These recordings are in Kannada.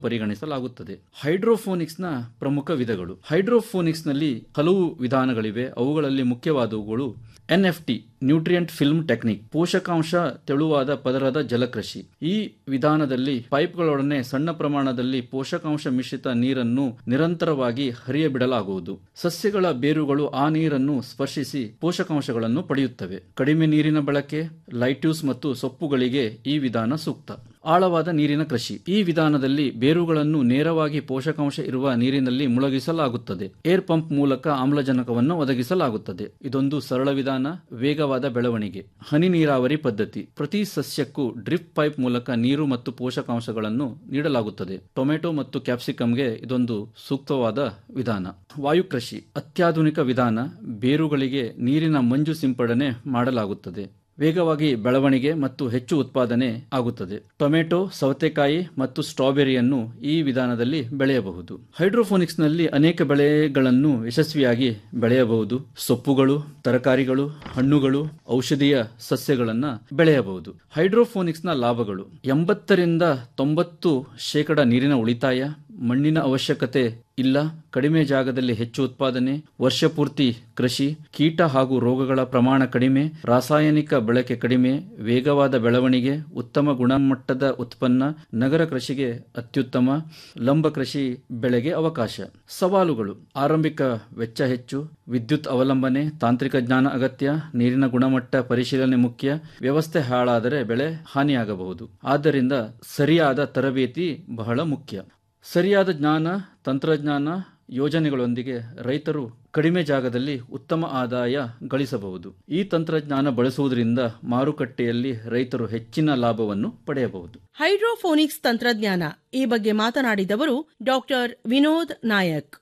ಪರಿಗಣಿಸಲಾಗುತ್ತದೆ ಹೈಡ್ರೋಫೋನಿಕ್ಸ್ನ ಪ್ರಮುಖ ವಿಧಗಳು ಹೈಡ್ರೋಫೋನಿಕ್ಸ್ನಲ್ಲಿ ಹಲವು ವಿಧಾನಗಳಿವೆ ಅವುಗಳಲ್ಲಿ ಮುಖ್ಯವಾದವುಗಳು ಎನ್ಎಫ್ಟಿ ನ್ಯೂಟ್ರಿಯೆಂಟ್ ಫಿಲ್ಮ್ ಟೆಕ್ನಿಕ್ ಪೋಷಕಾಂಶ ತೆಳುವಾದ ಪದರದ ಜಲಕೃಷಿ ಈ ವಿಧಾನದಲ್ಲಿ ಪೈಪ್ಗಳೊಡನೆ ಸಣ್ಣ ಪ್ರಮಾಣದಲ್ಲಿ ಪೋಷಕಾಂಶ ಮಿಶ್ರಿತ ನೀರನ್ನು ನಿರಂತರವಾಗಿ ಹರಿಯಬಿಡಲಾಗುವುದು ಸಸ್ಯಗಳ ಬೇರುಗಳು ಆ ನೀರನ್ನು ಸ್ಪರ್ಶಿಸಿ ಪೋಷಕಾಂಶಗಳನ್ನು ಪಡೆಯುತ್ತವೆ ಕಡಿಮೆ ನೀರಿನ ಬಳಕೆ ಲೈಟ್ಯೂಸ್ ಮತ್ತು ಸೊಪ್ಪುಗಳಿಗೆ ಈ ವಿಧಾನ ಸೂಕ್ತ ಆಳವಾದ ನೀರಿನ ಕೃಷಿ ಈ ವಿಧಾನದಲ್ಲಿ ಬೇರುಗಳನ್ನು ನೇರವಾಗಿ ಪೋಷಕಾಂಶ ಇರುವ ನೀರಿನಲ್ಲಿ ಮುಳುಗಿಸಲಾಗುತ್ತದೆ ಏರ್ ಪಂಪ್ ಮೂಲಕ ಆಮ್ಲಜನಕವನ್ನು ಒದಗಿಸಲಾಗುತ್ತದೆ ಇದೊಂದು ಸರಳ ವಿಧಾನ ವೇಗವಾದ ಬೆಳವಣಿಗೆ ಹನಿ ನೀರಾವರಿ ಪದ್ಧತಿ ಪ್ರತಿ ಸಸ್ಯಕ್ಕೂ ಡ್ರಿಪ್ ಪೈಪ್ ಮೂಲಕ ನೀರು ಮತ್ತು ಪೋಷಕಾಂಶಗಳನ್ನು ನೀಡಲಾಗುತ್ತದೆ ಟೊಮೆಟೊ ಮತ್ತು ಕ್ಯಾಪ್ಸಿಕಂಗೆ ಇದೊಂದು ಸೂಕ್ತವಾದ ವಿಧಾನ ವಾಯು ಕೃಷಿ ಅತ್ಯಾಧುನಿಕ ವಿಧಾನ ಬೇರುಗಳಿಗೆ ನೀರಿನ ಮಂಜು ಸಿಂಪಡಣೆ ಮಾಡಲಾಗುತ್ತದೆ ವೇಗವಾಗಿ ಬೆಳವಣಿಗೆ ಮತ್ತು ಹೆಚ್ಚು ಉತ್ಪಾದನೆ ಆಗುತ್ತದೆ ಟೊಮೆಟೊ ಸೌತೆಕಾಯಿ ಮತ್ತು ಸ್ಟ್ರಾಬೆರಿಯನ್ನು ಈ ವಿಧಾನದಲ್ಲಿ ಬೆಳೆಯಬಹುದು ಹೈಡ್ರೋಫೋನಿಕ್ಸ್ನಲ್ಲಿ ಅನೇಕ ಬೆಳೆಗಳನ್ನು ಯಶಸ್ವಿಯಾಗಿ ಬೆಳೆಯಬಹುದು ಸೊಪ್ಪುಗಳು ತರಕಾರಿಗಳು ಹಣ್ಣುಗಳು ಔಷಧೀಯ ಸಸ್ಯಗಳನ್ನು ಬೆಳೆಯಬಹುದು ಹೈಡ್ರೋಫೋನಿಕ್ಸ್ನ ಲಾಭಗಳು ಎಂಬತ್ತರಿಂದ ತೊಂಬತ್ತು ಶೇಕಡ ನೀರಿನ ಉಳಿತಾಯ ಮಣ್ಣಿನ ಅವಶ್ಯಕತೆ ಇಲ್ಲ ಕಡಿಮೆ ಜಾಗದಲ್ಲಿ ಹೆಚ್ಚು ಉತ್ಪಾದನೆ ವರ್ಷಪೂರ್ತಿ ಕೃಷಿ ಕೀಟ ಹಾಗೂ ರೋಗಗಳ ಪ್ರಮಾಣ ಕಡಿಮೆ ರಾಸಾಯನಿಕ ಬಳಕೆ ಕಡಿಮೆ ವೇಗವಾದ ಬೆಳವಣಿಗೆ ಉತ್ತಮ ಗುಣಮಟ್ಟದ ಉತ್ಪನ್ನ ನಗರ ಕೃಷಿಗೆ ಅತ್ಯುತ್ತಮ ಲಂಬ ಕೃಷಿ ಬೆಳೆಗೆ ಅವಕಾಶ ಸವಾಲುಗಳು ಆರಂಭಿಕ ವೆಚ್ಚ ಹೆಚ್ಚು ವಿದ್ಯುತ್ ಅವಲಂಬನೆ ತಾಂತ್ರಿಕ ಜ್ಞಾನ ಅಗತ್ಯ ನೀರಿನ ಗುಣಮಟ್ಟ ಪರಿಶೀಲನೆ ಮುಖ್ಯ ವ್ಯವಸ್ಥೆ ಹಾಳಾದರೆ ಬೆಳೆ ಹಾನಿಯಾಗಬಹುದು ಆದ್ದರಿಂದ ಸರಿಯಾದ ತರಬೇತಿ ಬಹಳ ಮುಖ್ಯ ಸರಿಯಾದ ಜ್ಞಾನ ತಂತ್ರಜ್ಞಾನ ಯೋಜನೆಗಳೊಂದಿಗೆ ರೈತರು ಕಡಿಮೆ ಜಾಗದಲ್ಲಿ ಉತ್ತಮ ಆದಾಯ ಗಳಿಸಬಹುದು ಈ ತಂತ್ರಜ್ಞಾನ ಬಳಸುವುದರಿಂದ ಮಾರುಕಟ್ಟೆಯಲ್ಲಿ ರೈತರು ಹೆಚ್ಚಿನ ಲಾಭವನ್ನು ಪಡೆಯಬಹುದು ಹೈಡ್ರೋಫೋನಿಕ್ಸ್ ತಂತ್ರಜ್ಞಾನ ಈ ಬಗ್ಗೆ ಮಾತನಾಡಿದವರು ಡಾಕ್ಟರ್ ವಿನೋದ್ ನಾಯಕ್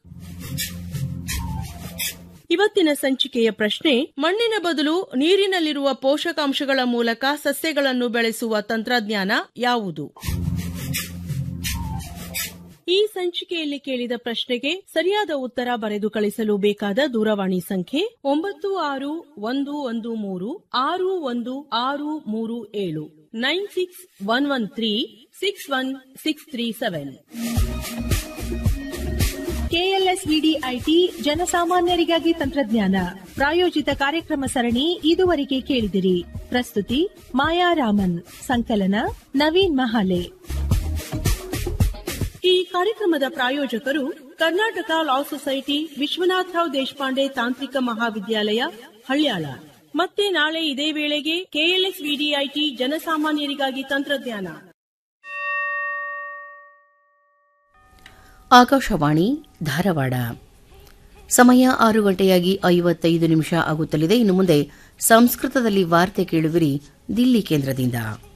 ಇವತ್ತಿನ ಸಂಚಿಕೆಯ ಪ್ರಶ್ನೆ ಮಣ್ಣಿನ ಬದಲು ನೀರಿನಲ್ಲಿರುವ ಪೋಷಕಾಂಶಗಳ ಮೂಲಕ ಸಸ್ಯಗಳನ್ನು ಬೆಳೆಸುವ ತಂತ್ರಜ್ಞಾನ ಯಾವುದು ಈ ಸಂಚಿಕೆಯಲ್ಲಿ ಕೇಳಿದ ಪ್ರಶ್ನೆಗೆ ಸರಿಯಾದ ಉತ್ತರ ಬರೆದು ಕಳಿಸಲು ಬೇಕಾದ ದೂರವಾಣಿ ಸಂಖ್ಯೆ ಒಂಬತ್ತು ಆರು ಒಂದು ಒಂದು ಮೂರು ಆರು ಒಂದು ಆರು ಮೂರು ಏಳು nine six one one three six one six three seven KLSEDIT ಜನಸಾಮಾನ್ಯರಿಗಾಗಿ ತಂತ್ರಜ್ಞಾನ ಪ್ರಾಯೋಜಿತ ಕಾರ್ಯಕ್ರಮ ಸರಣಿ ಇದುವರೆಗೆ ಕೇಳಿದಿರಿ ಪ್ರಸ್ತುತಿ ಮಾಯಾ ರಾಮನ್ ಸಂಕಲನ ನವೀನ್ ಮಹಾಲೆ ಈ ಕಾರ್ಯಕ್ರಮದ ಪ್ರಾಯೋಜಕರು ಕರ್ನಾಟಕ ಲಾ ಸೊಸೈಟಿ ವಿಶ್ವನಾಥರಾವ್ ದೇಶಪಾಂಡೆ ತಾಂತ್ರಿಕ ಮಹಾವಿದ್ಯಾಲಯ ಹಳ್ಯಾಳ ಮತ್ತೆ ನಾಳೆ ಇದೇ ವೇಳೆಗೆ ಕೆಎಲ್ಎಸ್ ವಿಡಿಐಟಿ ಜನಸಾಮಾನ್ಯರಿಗಾಗಿ ತಂತ್ರಜ್ಞಾನ ಆಕಾಶವಾಣಿ ಧಾರವಾಡ ಸಮಯ ಆರು ಗಂಟೆಯಾಗಿ ಐವತ್ತೈದು ನಿಮಿಷ ಆಗುತ್ತಲಿದೆ ಇನ್ನು ಮುಂದೆ ಸಂಸ್ಕೃತದಲ್ಲಿ ವಾರ್ತೆ ಕೇಳುವಿರಿ ದಿಲ್ಲಿ ಕೇಂದ್ರದಿಂದ